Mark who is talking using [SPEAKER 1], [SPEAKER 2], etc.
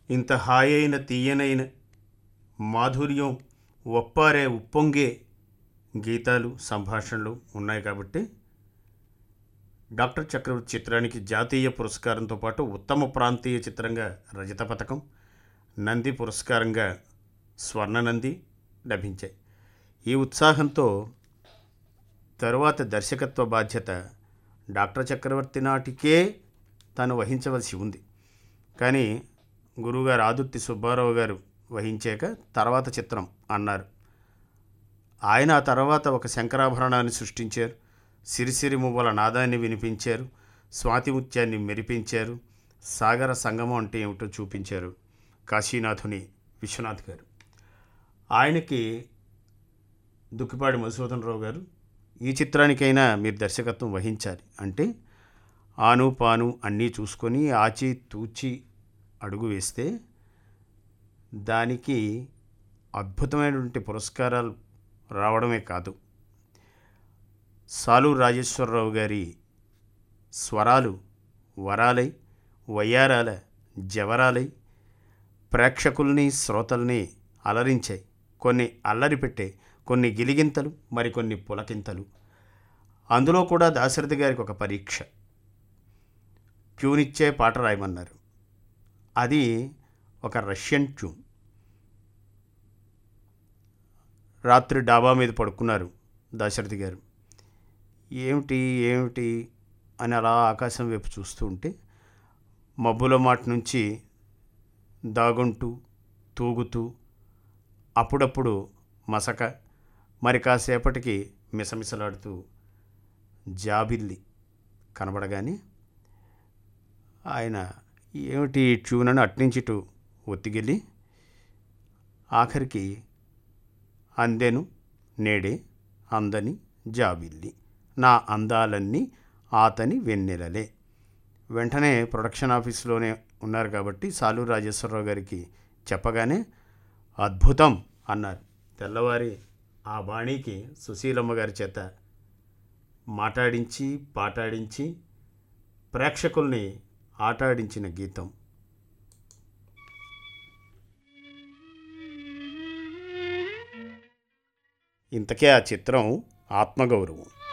[SPEAKER 1] ఇంత హాయైన తీయనైన మాధుర్యం ఒప్పారే ఉప్పొంగే గీతాలు సంభాషణలు ఉన్నాయి కాబట్టి డాక్టర్ చక్రవర్తి చిత్రానికి జాతీయ పురస్కారంతో పాటు ఉత్తమ ప్రాంతీయ చిత్రంగా రజత పథకం నంది పురస్కారంగా స్వర్ణ నంది లభించాయి ఈ ఉత్సాహంతో తరువాత దర్శకత్వ బాధ్యత డాక్టర్ చక్రవర్తి నాటికే తాను వహించవలసి ఉంది కానీ గురువుగారు ఆదుర్తి సుబ్బారావు గారు వహించాక తర్వాత చిత్రం అన్నారు ఆయన ఆ తర్వాత ఒక శంకరాభరణాన్ని సృష్టించారు సిరిసిరి మువ్వల నాదాన్ని వినిపించారు స్వాతిముత్యాన్ని మెరిపించారు సాగర సంగమం అంటే ఏమిటో చూపించారు కాశీనాథుని విశ్వనాథ్ గారు ఆయనకి దుక్కిపాడి మధుసూదన్ రావు గారు ఈ చిత్రానికైనా మీరు దర్శకత్వం వహించాలి అంటే ఆను పాను అన్నీ చూసుకొని ఆచి తూచి అడుగు వేస్తే దానికి అద్భుతమైనటువంటి పురస్కారాలు రావడమే కాదు సాలు రాజేశ్వరరావు గారి స్వరాలు వరాలై వయ్యారాల జవరాలై ప్రేక్షకుల్ని శ్రోతల్ని అలరించాయి కొన్ని అల్లరి పెట్టే కొన్ని గిలిగింతలు మరికొన్ని పులకింతలు అందులో కూడా దాశరథి గారికి ఒక పరీక్ష ట్యూనిచ్చే పాట రాయమన్నారు అది ఒక రష్యన్ ట్యూన్ రాత్రి డాబా మీద పడుకున్నారు దాశరథి గారు ఏమిటి ఏమిటి అని అలా ఆకాశం వైపు చూస్తూ ఉంటే మబ్బుల మాట నుంచి దాగుంటూ తూగుతూ అప్పుడప్పుడు మసక మరి కాసేపటికి మిసమిసలాడుతూ జాబిల్లి కనబడగానే ఆయన ఏమిటి ఈ ట్యూన్ అని అట్నుంచి ఇటు ఒత్తిగిల్లి ఆఖరికి అందెను నేడే అందని జాబిల్లి నా అందాలన్నీ ఆతని వెన్నెలలే వెంటనే ప్రొడక్షన్ ఆఫీస్లోనే ఉన్నారు కాబట్టి సాలు రాజేశ్వరరావు గారికి చెప్పగానే అద్భుతం అన్నారు తెల్లవారి ఆ బాణీకి సుశీలమ్మ గారి చేత మాట్లాడించి పాటాడించి ప్రేక్షకుల్ని ఆటాడించిన గీతం ఇంతకే ఆ చిత్రం ఆత్మగౌరవం